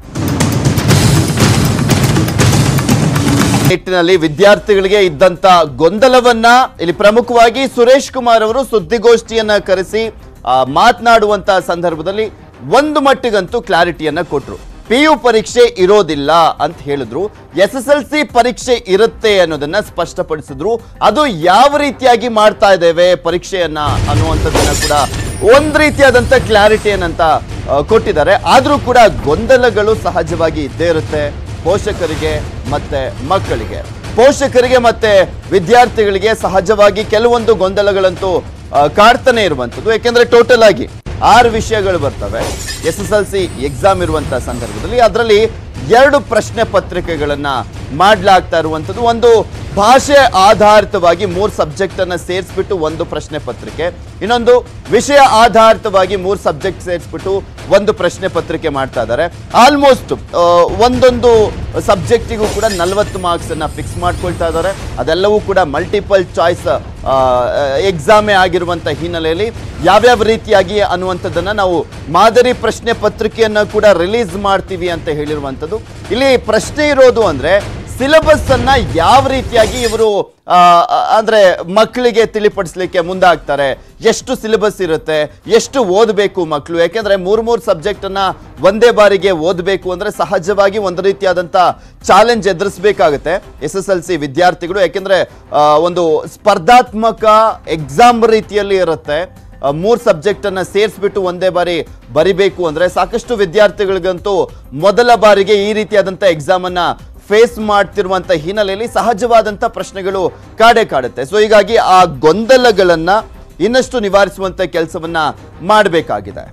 ನಿಟ್ಟಿನಲ್ಲಿ ವಿದ್ಯಾರ್ಥಿಗಳಿಗೆ ಇದ್ದಂತ ಗೊಂದಲವನ್ನ ಇಲ್ಲಿ ಪ್ರಮುಖವಾಗಿ ಸುರೇಶ್ ಕುಮಾರ್ ಅವರು ಸುದ್ದಿಗೋಷ್ಠಿಯನ್ನ ಕರೆಸಿ ಆ, ಮಾತನಾಡುವಂತ ಸಂದರ್ಭದಲ್ಲಿ ಒಂದು ಮಟ್ಟಿಗಂತೂ ಕ್ಲಾರಿಟಿಯನ್ನ ಕೊಟ್ರು ಪಿ ಯು ಪರೀಕ್ಷೆ ಇರೋದಿಲ್ಲ ಅಂತ ಹೇಳಿದ್ರು ಎಸ್ ಎಸ್ ಎಲ್ ಸಿ ಪರೀಕ್ಷೆ ಇರುತ್ತೆ ಅನ್ನೋದನ್ನ ಸ್ಪಷ್ಟಪಡಿಸಿದ್ರು ಅದು ಯಾವ ರೀತಿಯಾಗಿ ಮಾಡ್ತಾ ಇದ್ದೇವೆ ಪರೀಕ್ಷೆಯನ್ನ ಅನ್ನುವಂಥದ್ದನ್ನ ಕೂಡ ಒಂದ್ ರೀತಿಯಾದಂತ ಕ್ಲಾರಿಟಿಯನ್ನಂತ ಆ, ಕೊಟ್ಟಿದ್ದಾರೆ ಆದ್ರೂ ಕೂಡ ಗೊಂದಲಗಳು ಸಹಜವಾಗಿ ಇದ್ದೇ ಇರುತ್ತೆ ಪೋಷಕರಿಗೆ ಮತ್ತೆ ಮಕ್ಕಳಿಗೆ ಪೋಷಕರಿಗೆ ಮತ್ತೆ ವಿದ್ಯಾರ್ಥಿಗಳಿಗೆ ಸಹಜವಾಗಿ ಕೆಲವೊಂದು ಗೊಂದಲಗಳಂತೂ ಆ, ಕಾಡ್ತಾನೆ ಇರುವಂಥದ್ದು ಯಾಕೆಂದ್ರೆ ಟೋಟಲ್ ಆಗಿ ಆರು ವಿಷಯಗಳು ಬರ್ತವೆ S S L C exam ಇರುವಂತಹ ಸಂದರ್ಭದಲ್ಲಿ ಅದರಲ್ಲಿ ಎರಡು ಪ್ರಶ್ನೆ ಪತ್ರಿಕೆಗಳನ್ನ ಮಾಡ್ಲಾಗ್ತಾ ಇರುವಂಥದ್ದು ಒಂದು ಭಾಷೆ ಆಧಾರಿತವಾಗಿ ಮೂರು ಸಬ್ಜೆಕ್ಟ್ ಅನ್ನ ಸೇರಿಸ್ಬಿಟ್ಟು ಒಂದು ಪ್ರಶ್ನೆ ಪತ್ರಿಕೆ ಇನ್ನೊಂದು ವಿಷಯ ಆಧಾರಿತವಾಗಿ ಮೂರು ಸಬ್ಜೆಕ್ಟ್ ಸೇರಿಸ್ಬಿಟ್ಟು ಒಂದು ಪ್ರಶ್ನೆ ಪತ್ರಿಕೆ ಮಾಡ್ತಾ ಇದ್ದಾರೆ ಆಲ್ಮೋಸ್ಟ್ ಒಂದೊಂದು ಸಬ್ಜೆಕ್ಟಿಗೂ ಕೂಡ ನಲವತ್ತು ಮಾರ್ಕ್ಸ್ ಅನ್ನ ಫಿಕ್ಸ್ ಮಾಡ್ಕೊಳ್ತಾ ಇದ್ದಾರೆ ಅದೆಲ್ಲವೂ ಕೂಡ ಮಲ್ಟಿಪಲ್ ಚಾಯ್ಸ್ ಎಕ್ಸಾಮೇ ಆಗಿರುವಂತ ಹಿನ್ನೆಲೆಯಲ್ಲಿ ಯಾವ್ಯಾವ ರೀತಿಯಾಗಿ ಅನ್ನುವಂಥದ್ದನ್ನ ನಾವು ಮಾದರಿ ಪ್ರಶ್ನೆ ಪತ್ರಿಕೆಯನ್ನ ಕೂಡ ರಿಲೀಸ್ ಮಾಡ್ತೀವಿ ಅಂತ ಹೇಳಿರುವಂಥದ್ದು ಇಲ್ಲಿ ಪ್ರಶ್ನೆ ಇರೋದು ಅಂದ್ರೆ ಸಿಲೆಬಸ್ ಅನ್ನ ಯಾವ ರೀತಿಯಾಗಿ ಇವರು ಆ, ಆ, ಅಂದ್ರೆ ಮಕ್ಕಳಿಗೆ ತಿಳಿಪಡಿಸ್ಲಿಕ್ಕೆ ಮುಂದಾಗ್ತಾರೆ ಎಷ್ಟು ಸಿಲೆಬಸ್ ಇರುತ್ತೆ ಎಷ್ಟು ಓದಬೇಕು ಮಕ್ಕಳು ಯಾಕೆಂದ್ರೆ ಮೂರ್ ಮೂರ್ ಸಬ್ಜೆಕ್ಟ್ ಅನ್ನ ಒಂದೇ ಬಾರಿಗೆ ಓದಬೇಕು ಅಂದ್ರೆ ಸಹಜವಾಗಿ ಒಂದು ರೀತಿಯಾದಂತ ಚಾಲೆಂಜ್ ಎದುರಿಸಬೇಕಾಗುತ್ತೆ ಎಸ್ ಎಸ್ ಎಲ್ ಸಿ ವಿದ್ಯಾರ್ಥಿಗಳು ಯಾಕೆಂದ್ರೆ ಆ, ಒಂದು ಸ್ಪರ್ಧಾತ್ಮಕ ಎಕ್ಸಾಮ್ ರೀತಿಯಲ್ಲಿ ಇರುತ್ತೆ ಆ, ಮೂರ್ ಸಬ್ಜೆಕ್ಟ್ ಅನ್ನ ಸೇರಿಸ್ಬಿಟ್ಟು ಒಂದೇ ಬಾರಿ ಬರಿಬೇಕು ಅಂದ್ರೆ ಸಾಕಷ್ಟು ವಿದ್ಯಾರ್ಥಿಗಳಿಗಂತೂ ಮೊದಲ ಬಾರಿಗೆ ಈ ರೀತಿಯಾದಂತ ಎಕ್ಸಾಮ್ ಅನ್ನ ಫೇಸ್ ಮಾಡ್ತಿರುವಂತ ಹಿನ್ನೆಲೆಯಲ್ಲಿ ಸಹಜವಾದಂತ ಪ್ರಶ್ನೆಗಳು ಕಾಡೇ ಕಾಡುತ್ತೆ ಸೊ ಹೀಗಾಗಿ ಆ ಗೊಂದಲಗಳನ್ನ ಇನ್ನಷ್ಟು ನಿವಾರಿಸುವಂತ ಕೆಲಸವನ್ನ ಮಾಡಬೇಕಾಗಿದೆ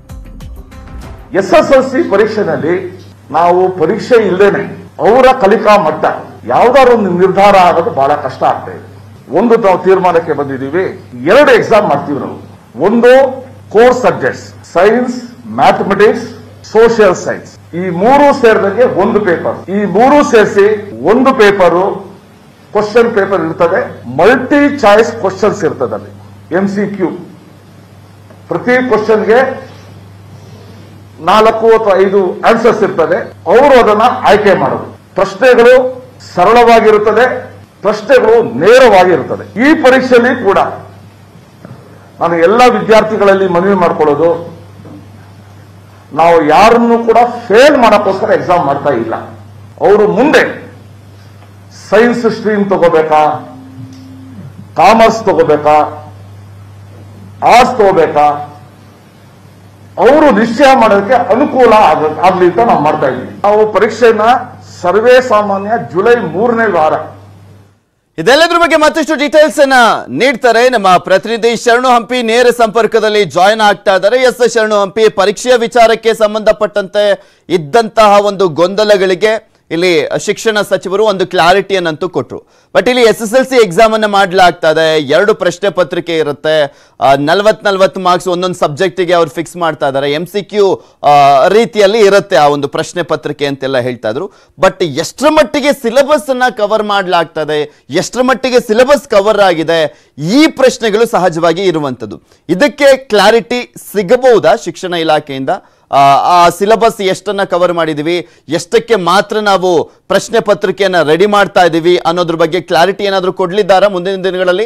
ಎಸ್ ಎಸ್ ಎಲ್ ಸಿ ಪರೀಕ್ಷೆನಲ್ಲಿ ನಾವು ಪರೀಕ್ಷೆ ಇಲ್ಲದೇನೆ ಅವರ ಕಲಿಕಾ ಮಟ್ಟ ಯಾವ್ದಾದ್ರು ಒಂದು ನಿರ್ಧಾರ ಆಗೋದು ಬಹಳ ಕಷ್ಟ ಆಗ್ತಾ ಇದೆ ಒಂದು ನಾವು ತೀರ್ಮಾನಕ್ಕೆ ಬಂದಿದ್ದೀವಿ ಎರಡು ಎಕ್ಸಾಮ್ ಮಾಡ್ತೀವಿ ನಾವು ಒಂದು core subjects science mathematics social science ಈ ಮೂರು ಸೇರಿದಂಗೆ ಒಂದು ಪೇಪರ್ ಈ ಮೂರು ಸೇರಿಸಿ ಒಂದು ಪೇಪರು ಕ್ವಶನ್ ಪೇಪರ್ ಇರ್ತದೆ ಮಲ್ಟಿ ಚಾಯ್ಸ್ ಕ್ವಶನ್ಸ್ ಇರ್ತದೆ ಅಲ್ಲಿ ಎಂ ಸಿ ಕ್ಯೂ ಪ್ರತಿ ಕ್ವಶನ್ಗೆ ನಾಲ್ಕು ಅಥವಾ ಐದು ಆನ್ಸರ್ಸ್ ಇರ್ತದೆ ಅವರು ಅದನ್ನ ಆಯ್ಕೆ ಮಾಡೋದು ಪ್ರಶ್ನೆಗಳು ಸರಳವಾಗಿರುತ್ತದೆ ಪ್ರಶ್ನೆಗಳು ನೇರವಾಗಿರುತ್ತದೆ ಈ ಪರೀಕ್ಷೆಯಲ್ಲಿ ಕೂಡ ನಾನು ಎಲ್ಲ ವಿದ್ಯಾರ್ಥಿಗಳಲ್ಲಿ ಮನವಿ ಮಾಡ್ಕೊಳ್ಳೋದು ನಾವು ಯಾರನ್ನು ಕೂಡ ಫೇಲ್ ಮಾಡಕ್ಕೋಸ್ಕರ ಎಕ್ಸಾಮ್ ಮಾಡ್ತಾ ಇಲ್ಲ ಅವರು ಮುಂದೆ ಸೈನ್ಸ್ ಸ್ಟ್ರೀಮ್ ತಗೋಬೇಕಾ ಕಾಮರ್ಸ್ ತಗೋಬೇಕಾ ಆರ್ಟ್ಸ್ ತಗೋಬೇಕಾ ಅವರು ನಿಶ್ಚಯ ಮಾಡೋದಕ್ಕೆ ಅನುಕೂಲ ಆಗ- ಆಗ್ಲಿ ಅಂತ ನಾವು ಮಾಡ್ತಾ ಇದ್ದೀವಿ ನಾವು ಪರೀಕ್ಷೆನ ಸರ್ವೇ ಸಾಮಾನ್ಯ ಜುಲೈ ಮೂರನೇ ವಾರ ಇದೆಲ್ಲದ್ರ ಬಗ್ಗೆ ಮತ್ತಷ್ಟು ಡೀಟೇಲ್ಸ್ ಅನ್ನ ನೀಡ್ತಾರೆ ನಮ್ಮ ಪ್ರತಿನಿಧಿ ಶರಣು ಹಂಪಿ ನೇರ ಸಂಪರ್ಕದಲ್ಲಿ ಜಾಯ್ನ್ ಆಗ್ತಾ ಇದ್ದಾರೆ ಎಸ್ ಶರಣು ಹಂಪಿ ಪರೀಕ್ಷೆಯ ವಿಚಾರಕ್ಕೆ ಸಂಬಂಧಪಟ್ಟಂತೆ ಇದ್ದಂತಹ ಒಂದು ಗೊಂದಲಗಳಿಗೆ ಇಲ್ಲಿ ಶಿಕ್ಷಣ ಸಚಿವರು ಒಂದು ಕ್ಲಾರಿಟಿಯನ್ನಂತೂ ಕೊಟ್ರು ಬಟ್ ಇಲ್ಲಿ S S L C exam ಅನ್ನ ಮಾಡ್ಲಾಗ್ತಾ ಇದೆ ಎರಡು ಪ್ರಶ್ನೆ ಪತ್ರಿಕೆ ಇರುತ್ತೆ ನಲ್ವತ್ ನಲ್ವತ್ತು ಮಾರ್ಕ್ಸ್ ಒಂದೊಂದು ಸಬ್ಜೆಕ್ಟಿಗೆ ಅವ್ರು ಫಿಕ್ಸ್ ಮಾಡ್ತಾ ಇದ್ದಾರೆ ಎಂ ಸಿ ಕ್ಯೂ ರೀತಿಯಲ್ಲಿ ಇರುತ್ತೆ ಆ ಒಂದು ಪ್ರಶ್ನೆ ಪತ್ರಿಕೆ ಅಂತೆಲ್ಲ ಹೇಳ್ತಾ ಇದ್ರು ಬಟ್ ಎಷ್ಟರ ಮಟ್ಟಿಗೆ ಸಿಲೆಬಸ್ ಅನ್ನ ಕವರ್ ಮಾಡ್ಲಾಗ್ತಾ ಇದೆ ಎಷ್ಟರ ಮಟ್ಟಿಗೆ ಸಿಲೆಬಸ್ ಕವರ್ ಆಗಿದೆ ಈ ಪ್ರಶ್ನೆಗಳು ಸಹಜವಾಗಿ ಇರುವಂತದ್ದು ಇದಕ್ಕೆ ಕ್ಲಾರಿಟಿ ಸಿಗಬಹುದಾ ಶಿಕ್ಷಣ ಇಲಾಖೆಯಿಂದ ಆ, ಆ ಸಿಲೆಬಸ್ ಎಷ್ಟನ್ನ ಕವರ್ ಮಾಡಿದೀವಿ ಎಷ್ಟಕ್ಕೆ ಮಾತ್ರ ನಾವು ಪ್ರಶ್ನೆ ಪತ್ರಿಕೆಯನ್ನ ರೆಡಿ ಮಾಡ್ತಾ ಇದ್ದೀವಿ ಅನ್ನೋದ್ರ ಬಗ್ಗೆ ಕ್ಲಾರಿಟಿ ಏನಾದರೂ ಕೊಡ್ಲಿದ್ದಾರಾ ಮುಂದಿನ ದಿನಗಳಲ್ಲಿ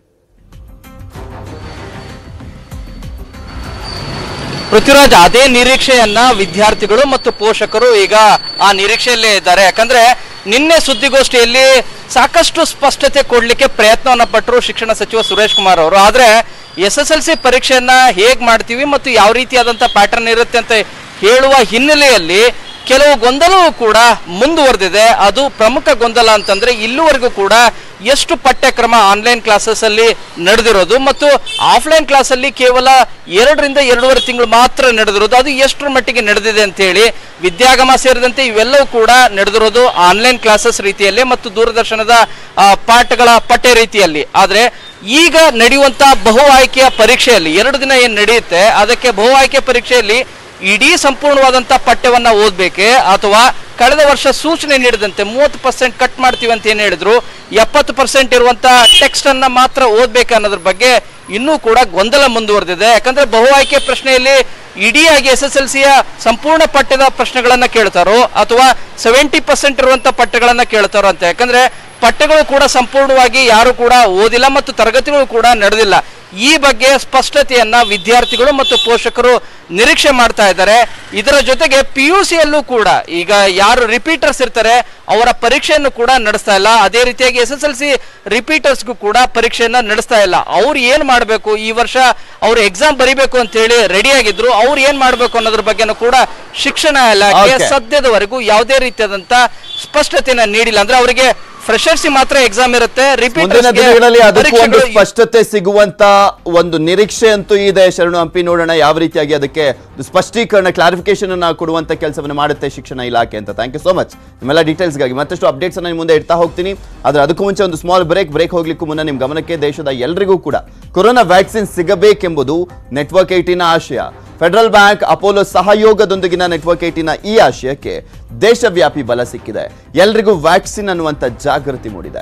ಪೃಥ್ವಿರಾಜ್ ಅದೇ ನಿರೀಕ್ಷೆಯನ್ನ ವಿದ್ಯಾರ್ಥಿಗಳು ಮತ್ತು ಪೋಷಕರು ಈಗ ಆ ನಿರೀಕ್ಷೆಯಲ್ಲೇ ಇದ್ದಾರೆ ಯಾಕಂದ್ರೆ ನಿನ್ನೆ ಸುದ್ದಿಗೋಷ್ಠಿಯಲ್ಲಿ ಸಾಕಷ್ಟು ಸ್ಪಷ್ಟತೆ ಕೊಡ್ಲಿಕ್ಕೆ ಪ್ರಯತ್ನವನ್ನ ಪಟ್ಟರು ಶಿಕ್ಷಣ ಸಚಿವ ಸುರೇಶ್ ಕುಮಾರ್ ಅವರು ಆದ್ರೆ ಎಸ್ ಎಸ್ ಎಲ್ ಸಿ ಪರೀಕ್ಷೆಯನ್ನ ಹೇಗ್ ಮಾಡ್ತೀವಿ ಮತ್ತು ಯಾವ ರೀತಿಯಾದಂತ ಪ್ಯಾಟರ್ನ್ ಇರುತ್ತೆ ಅಂತ ಹೇಳುವ ಹಿನ್ನೆಲೆಯಲ್ಲಿ ಕೆಲವು ಗೊಂದಲವೂ ಕೂಡ ಮುಂದುವರೆದಿದೆ ಅದು ಪ್ರಮುಖ ಗೊಂದಲ ಅಂತಂದ್ರೆ ಇಲ್ಲಿವರೆಗೂ ಕೂಡ ಎಷ್ಟು ಪಠ್ಯಕ್ರಮ ಆನ್ಲೈನ್ ಕ್ಲಾಸಸ್ ಅಲ್ಲಿ ನಡೆದಿರೋದು ಮತ್ತು ಆಫ್ಲೈನ್ ಕ್ಲಾಸ್ ಅಲ್ಲಿ ಕೇವಲ ಎರಡರಿಂದ ಎರಡೂವರೆ ತಿಂಗಳು ಮಾತ್ರ ನಡೆದಿರೋದು ಅದು ಎಷ್ಟರ ಮಟ್ಟಿಗೆ ನಡೆದಿದೆ ಅಂತ ಹೇಳಿ ವಿದ್ಯಾಗಮ ಸೇರಿದಂತೆ ಇವೆಲ್ಲವೂ ಕೂಡ ನಡೆದಿರೋದು ಆನ್ಲೈನ್ ಕ್ಲಾಸಸ್ ರೀತಿಯಲ್ಲಿ ಮತ್ತು ದೂರದರ್ಶನದ ಆ, ಪಾಠಗಳ ಪಠ್ಯ ರೀತಿಯಲ್ಲಿ ಆದ್ರೆ ಈಗ ನಡೆಯುವಂತ ಬಹು ಆಯ್ಕೆಯ ಪರೀಕ್ಷೆಯಲ್ಲಿ ಎರಡು ದಿನ ಏನ್ ನಡೆಯುತ್ತೆ ಅದಕ್ಕೆ ಬಹು ಆಯ್ಕೆ ಪರೀಕ್ಷೆಯಲ್ಲಿ ಇಡೀ ಸಂಪೂರ್ಣವಾದಂತ ಪಠ್ಯವನ್ನ ಓದ್ಬೇಕೆ ಅಥವಾ ಕಳೆದ ವರ್ಷ ಸೂಚನೆ ನೀಡಿದಂತೆ ಮೂವತ್ತು ಪರ್ಸೆಂಟ್ ಕಟ್ ಮಾಡ್ತೀವಿ ಅಂತ ಏನ್ ಹೇಳಿದ್ರು ಎಪ್ಪತ್ತು ಪರ್ಸೆಂಟ್ ಇರುವಂತ ಟೆಕ್ಸ್ಟ್ ಅನ್ನ ಮಾತ್ರ ಓದ್ಬೇಕು ಅನ್ನೋದ್ರ ಬಗ್ಗೆ ಇನ್ನೂ ಕೂಡ ಗೊಂದಲ ಮುಂದುವರೆದಿದೆ ಯಾಕಂದ್ರೆ ಬಹು ಆಯ್ಕೆ ಪ್ರಶ್ನೆಯಲ್ಲಿ ಇಡೀಯಾಗಿ ಎಸ್ ಎಸ್ ಎಲ್ ಸಿಯ ಸಂಪೂರ್ಣ ಪಠ್ಯದ ಪ್ರಶ್ನೆಗಳನ್ನ ಕೇಳ್ತಾರೋ ಅಥವಾ ಸೆವೆಂಟಿ ಪರ್ಸೆಂಟ್ ಇರುವಂತ ಪಠ್ಯಗಳನ್ನ ಕೇಳ್ತಾರೋ ಅಂತ ಯಾಕಂದ್ರೆ ಪಠ್ಯಗಳು ಕೂಡ ಸಂಪೂರ್ಣವಾಗಿ ಯಾರು ಕೂಡ ಓದಿಲ್ಲ ಮತ್ತು ತರಗತಿಗಳು ಕೂಡ ನಡೆದಿಲ್ಲ ಈ ಬಗ್ಗೆ ಸ್ಪಷ್ಟತೆಯನ್ನ ವಿದ್ಯಾರ್ಥಿಗಳು ಮತ್ತು ಪೋಷಕರು ನಿರೀಕ್ಷೆ ಮಾಡ್ತಾ ಇದ್ದಾರೆ ಇದರ ಜೊತೆಗೆ ಪಿ ಯು ಸಿಯಲ್ಲೂ ಕೂಡ ಈಗ ಯಾರು ರಿಪೀಟರ್ಸ್ ಇರ್ತಾರೆ ಅವರ ಪರೀಕ್ಷೆಯನ್ನು ಕೂಡ ನಡೆಸ್ತಾ ಇಲ್ಲ ಅದೇ ರೀತಿಯಾಗಿ ಎಸ್ ಎಸ್ ಎಲ್ ಸಿ ರಿಪೀಟರ್ಸ್ಗೂ ಕೂಡ ಪರೀಕ್ಷೆಯನ್ನ ನಡೆಸ್ತಾ ಇಲ್ಲ ಅವ್ರು ಏನ್ ಮಾಡಬೇಕು ಈ ವರ್ಷ ಅವ್ರು ಎಕ್ಸಾಮ್ ಬರಿಬೇಕು ಅಂತ ಹೇಳಿ ರೆಡಿ ಆಗಿದ್ರು ಅವ್ರು ಏನ್ ಮಾಡಬೇಕು ಅನ್ನೋದ್ರ ಬಗ್ಗೆನೂ ಕೂಡ ಶಿಕ್ಷಣ ಇಲಾಖೆ Okay. ಸದ್ಯದವರೆಗೂ ಯಾವುದೇ ರೀತಿಯಾದಂತ ಸ್ಪಷ್ಟತೆಯನ್ನ ನೀಡಿಲ್ಲ ಅಂದ್ರೆ ಅವರಿಗೆ ಫ್ರೆಶರ್ಸ್ ಮಾತ್ರ ಎಕ್ಸಾಮ್ ಇರುತ್ತೆ ಮುಂದಿನ ದಿನಗಳಲ್ಲಿ ಅದಕ್ಕೂ ಒಂದು ಪರೀಕ್ಷೆಗಳು ಸ್ಪಷ್ಟತೆ ಸಿಗುವಂತ ಒಂದು ನಿರೀಕ್ಷೆ ಅಂತೂ ಇದೆ ಶರಣು ಹಂಪಿ ನೋಡೋಣ ಯಾವ ರೀತಿಯಾಗಿ ಅದಕ್ಕೆ ಒಂದು ಸ್ಪಷ್ಟೀಕರಣ ಕ್ಲಾರಿಫಿಕೇಶನ್ ಅನ್ನ ಕೊಡುವಂತ ಕೆಲಸವನ್ನು ಮಾಡುತ್ತೆ ಶಿಕ್ಷಣ ಇಲಾಖೆ ಅಂತ ಥ್ಯಾಂಕ್ ಯು ಸೋ ಮಚ್ ನಿಮ್ಮೆಲ್ಲ ಡೀಟೇಲ್ಸ್ಗಾಗಿ ಮತ್ತಷ್ಟು ಅಪ್ಡೇಟ್ಸ್ ಅನ್ನ ನಿಮ್ ಮುಂದೆ ಇಡ್ತಾ ಹೋಗ್ತೀನಿ ಆದ್ರೆ ಅದಕ್ಕೂ ಮುಂಚೆ ಒಂದು ಸ್ಮಾಲ್ ಬ್ರೇಕ್ ಬ್ರೇಕ್ ಹೋಗ್ಲಿಕ್ಕೂ ಮುನ್ನ ನಿಮ್ ಗಮನಕ್ಕೆ ದೇಶದ ಎಲ್ರಿಗೂ ಕೂಡ ಕೊರೋನಾ ವ್ಯಾಕ್ಸಿನ್ ಸಿಗಬೇಕೆಂಬುದು ನೆಟ್ವರ್ಕ್ ಏಟಿನ ಆಶಯ ಫೆಡರಲ್ ಬ್ಯಾಂಕ್ ಅಪೋಲೋ ಸಹಯೋಗದೊಂದಿಗಿನ ನೆಟ್ವರ್ಕ್ ಏಟಿನ ಈ ಆಶಯಕ್ಕೆ ದೇಶವ್ಯಾಪಿ ಬಲ ಸಿಕ್ಕಿದೆ ಎಲ್ರಿಗೂ ವ್ಯಾಕ್ಸಿನ್ ಅನ್ನುವಂಥ ಜಾಗೃತಿ ಮೂಡಿದೆ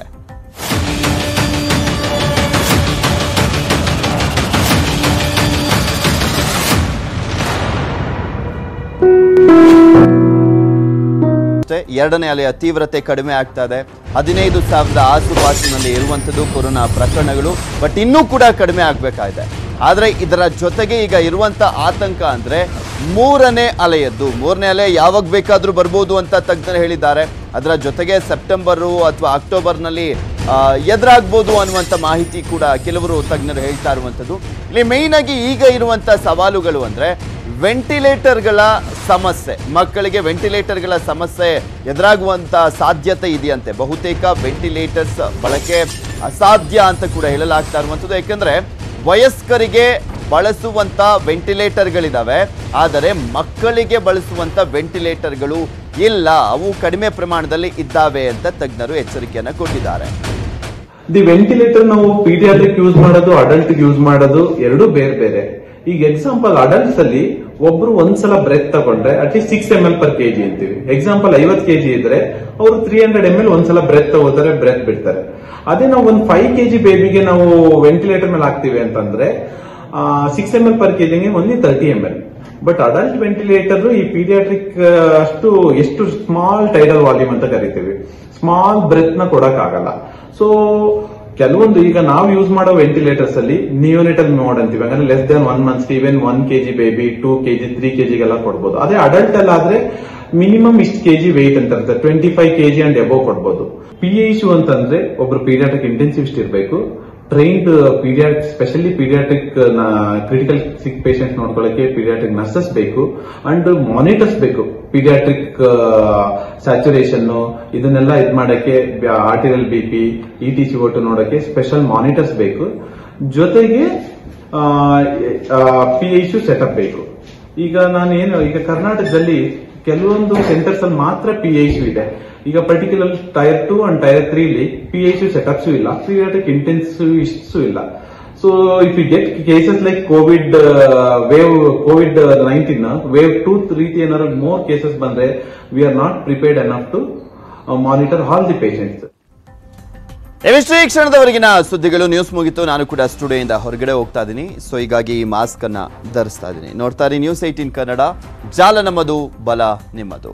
ಅಷ್ಟೇ ಎರಡನೇ ಅಲೆಯ ತೀವ್ರತೆ ಕಡಿಮೆ ಆಗ್ತಾ ಇದೆ ಹದಿನೈದು ಸಾವಿರದ ಆಸುಪಾಸಿನಲ್ಲಿ ಇರುವಂಥದ್ದು ಕೊರೋನಾ ಪ್ರಕರಣಗಳು ಬಟ್ ಇನ್ನೂ ಕೂಡ ಕಡಿಮೆ ಆಗಬೇಕಾಗಿದೆ ಆದರೆ ಇದರ ಜೊತೆಗೆ ಈಗ ಇರುವಂಥ ಆತಂಕ ಅಂದರೆ ಮೂರನೇ ಅಲೆಯದ್ದು ಮೂರನೇ ಅಲೆ ಯಾವಾಗ ಬೇಕಾದರೂ ಬರ್ಬೋದು ಅಂತ ತಜ್ಞರು ಹೇಳಿದ್ದಾರೆ ಅದರ ಜೊತೆಗೆ ಸೆಪ್ಟೆಂಬರು ಅಥವಾ ಅಕ್ಟೋಬರ್ನಲ್ಲಿ ಆ, ಎದುರಾಗ್ಬೋದು ಅನ್ನುವಂಥ ಮಾಹಿತಿ ಕೂಡ ಕೆಲವರು ತಜ್ಞರು ಹೇಳ್ತಾ ಇರುವಂಥದ್ದು ಇಲ್ಲಿ ಮೇಯ್ನ್ ಆಗಿ ಈಗ ಇರುವಂಥ ಸವಾಲುಗಳು ಅಂದರೆ ವೆಂಟಿಲೇಟರ್ಗಳ ಸಮಸ್ಯೆ ಮಕ್ಕಳಿಗೆ ವೆಂಟಿಲೇಟರ್ಗಳ ಸಮಸ್ಯೆ ಎದುರಾಗುವಂತ ಸಾಧ್ಯತೆ ಇದೆಯಂತೆ ಬಹುತೇಕ ವೆಂಟಿಲೇಟರ್ಸ್ ಬಳಕೆ ಅಸಾಧ್ಯ ಅಂತ ಕೂಡ ಹೇಳಲಾಗ್ತಾ ಇರುವಂಥದ್ದು ಯಾಕೆಂದ್ರೆ ವಯಸ್ಕರಿಗೆ ಬಳಸುವಂತ ವೆಂಟಿಲೇಟರ್ಗಳಿದಾವೆ ಆದರೆ ಮಕ್ಕಳಿಗೆ ಬಳಸುವಂತ ವೆಂಟಿಲೇಟರ್ಗಳು ಇಲ್ಲ ಅವು ಕಡಿಮೆ ಪ್ರಮಾಣದಲ್ಲಿ ಇದ್ದಾವೆ ಅಂತ ತಜ್ಞರು ಎಚ್ಚರಿಕೆಯನ್ನ ಕೊಟ್ಟಿದ್ದಾರೆ ದಿ ವೆಂಟಿಲೇಟರ್ ನಾವು ಪೀಡಿಯಾಟ್ರಿಕ್ ಯೂಸ್ ಮಾಡೋದು ಅಡಲ್ಟ್ ಯೂಸ್ ಮಾಡೋದು ಎರಡು ಬೇರೆ ಬೇರೆ ಈಗ ಎಕ್ಸಾಂಪಲ್ ಅಡಲ್ಟ್ಸ್ ಅಲ್ಲಿ ಒಬ್ರು ಒಂದ್ಸಲ ಬ್ರೆತ್ ತಗೊಂಡ್ರೆ at least six M L per KG ಅಂತೀವಿ ಎಕ್ಸಾಂಪಲ್ ಐವತ್ ಕೆಜಿ ಇದ್ರೆ ಅವರು ತ್ರೀ ಹಂಡ್ರೆಡ್ ಎಂ ಎಲ್ ಒಂದ್ಸಲ ಬ್ರೆತ್ ತಗೋತಾರೆ ಬ್ರೆತ್ ಬಿಡ್ತಾರೆ ಅದೇ ನಾವು ಒಂದು ಫೈವ್ ಕೆಜಿ ಬೇಬಿಗೆ ನಾವು ವೆಂಟಿಲೇಟರ್ ಮೇಲೆ ಹಾಕ್ತಿವಿ ಅಂತಂದ್ರೆ ಸಿಕ್ಸ್ ಎಂ ಎಲ್ ಪರ್ ಕೆಜಿಗೆ only thirty M L but adult ventilator ಈ ಪೀಡಿಯಾಟ್ರಿಕ್ ಅಷ್ಟು ಎಷ್ಟು ಸ್ಮಾಲ್ ಟೈಡಲ್ ವಾಲ್ಯೂಮ್ ಅಂತ ಕರಿತೀವಿ ಸ್ಮಾಲ್ ಬ್ರೆತ್ ನ ಕೊಡಕ್ ಆಗಲ್ಲ ಸೊ ಕೆಲವೊಂದು ಈಗ ನಾವು ಯೂಸ್ ಮಾಡೋ ವೆಂಟಿಲೇಟರ್ಸ್ ಅಲ್ಲಿ ನಿಯೋನೆಟಲ್ ಮೋಡ್ ಅಂತೀವಿ ಅಂದ್ರೆ less than one months even one KG baby two KG three ಕೆಜಿಗೆಲ್ಲ ಕೊಡ್ಬೋದು ಅದೇ ಅಡಲ್ಟ್ ಅಲ್ಲಿ ಆದ್ರೆ ಮಿನಿಮಮ್ ಇಷ್ಟು ಕೆಜಿ ವೆಯ್ಟ್ ಅಂತ ಇರುತ್ತೆ twenty five KG and above ಕೊಡ್ಬೋದು ಪಿ ಇಶ್ಯೂ ಅಂತಂದ್ರೆ ಒಬ್ರು ಪೀಡಿಯಾಟ್ರಿಕ್ ಇಂಟೆನ್ಸಿವಿಸ್ಟ್ ಇರಬೇಕು trained paediatric specially paediatric critical sick patient ನೋಡ್ಕೊಳ್ಳಕ್ಕೆ ಪೀಡಿಯಾಟ್ರಿಕ್ ನರ್ಸಸ್ ಬೇಕು ಅಂಡ್ ಮಾನಿಟರ್ಸ್ ಬೇಕು ಪೀಡಿಯಾಟ್ರಿಕ್ ಸ್ಯಾಚುರೇಷನ್ ಇದನ್ನೆಲ್ಲ ಇದ್ ಮಾಡಕ್ಕೆ arterial B P E T C ಒಟ್ಟು ನೋಡಕ್ಕೆ ಸ್ಪೆಷಲ್ ಮಾನಿಟರ್ಸ್ ಬೇಕು ಜೊತೆಗೆ ಪಿ ಐಶು ಸೆಟಪ್ ಬೇಕು ಈಗ ನಾನು ಏನು ಈಗ ಕರ್ನಾಟಕದಲ್ಲಿ ಕೆಲವೊಂದು ಸೆಂಟರ್ಸ್ ಅಲ್ಲಿ ಮಾತ್ರ ಪಿ ಐಶು ಇದೆ ಈಗ particular tier two and tier ತ್ರೀಲಿ ಪಿ ಐಶು ಸೆಟಪ್ಸು ಇಲ್ಲ ಪೀರಿಯಾಟಿಕ್ ಇಂಟೆನ್ಸಿವ್ ಇಷ್ಟು ಇಲ್ಲ so if you get cases like covid wave covid nineteen wave two ರೀತಿ ಏನಾದ್ರು ಮೋರ್ ಕೇಸಸ್ ಬಂದ್ರೆ we are not prepared enough to monitor all the patients ಇವಿಷ್ಟು ಈ ಕ್ಷಣದವರೆಗಿನ ಸುದ್ದಿಗಳು ನ್ಯೂಸ್ ಮುಗಿತು ನಾನು ಕೂಡ ಸ್ಟುಡಿಯೋಯಿಂದ ಹೊರಗಡೆ ಹೋಗ್ತಾ ಇದ್ದೀನಿ ಸೊ ಹೀಗಾಗಿ ಈ ಮಾಸ್ಕ್ ಅನ್ನ ಧರಿಸ್ತಾ ಇದ್ದೀನಿ ನೋಡ್ತಾ ಇರಿ ನ್ಯೂಸ್ ಏಟೀನ್ ಕನ್ನಡ ಜಾಲ ನಮ್ಮದು ಬಲ ನಿಮ್ಮದು